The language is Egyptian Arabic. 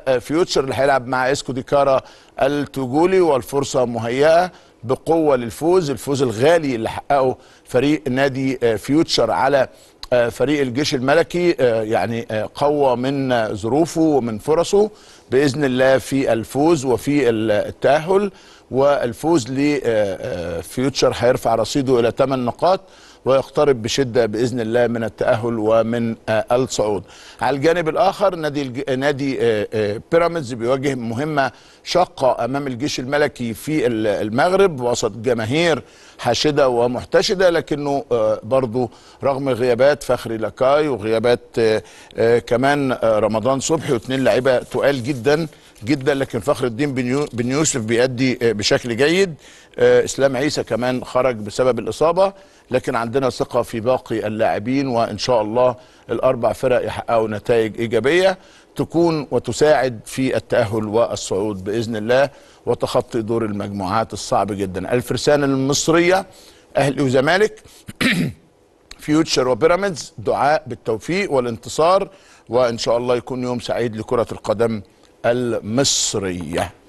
وفيوتشر اللي هيلعب مع اسكو ديكارا التوجولي والفرصه مهيئه بقوه للفوز الفوز الغالي اللي حققه فريق نادي آه، فيوتشر على آه، فريق الجيش الملكي آه، يعني آه، قوى من ظروفه ومن فرصه باذن الله في الفوز وفي التاهل والفوز لفيوتشر هيرفع رصيده الى 8 نقاط ويقترب بشده باذن الله من التاهل ومن آه، الصعود. على الجانب الاخر نادي الج... نادي آه، آه، بيراميدز بيواجه مهمه شاقه امام الجيش الملكي في ال- المغرب وسط جماهير حاشده ومحتشده لكنه آه، برضو رغم غيابات فخري لاكاي وغيابات آه، آه، كمان آه، رمضان صبحي واثنين لعيبه تقال جدا جدا لكن فخر الدين بن يو- بن يوسف بيأدي آه، بشكل جيد آه، اسلام عيسى كمان خرج بسبب الاصابه لكن عندنا ثقه في باقي اللاعبين وان شاء الله الاربع فرق يحققوا نتائج ايجابيه تكون وتساعد في التاهل والصعود باذن الله وتخطي دور المجموعات الصعب جدا الفرسان المصريه اهلي وزمالك فيوتشر وبيراميدز دعاء بالتوفيق والانتصار وان شاء الله يكون يوم سعيد لكره القدم المصريه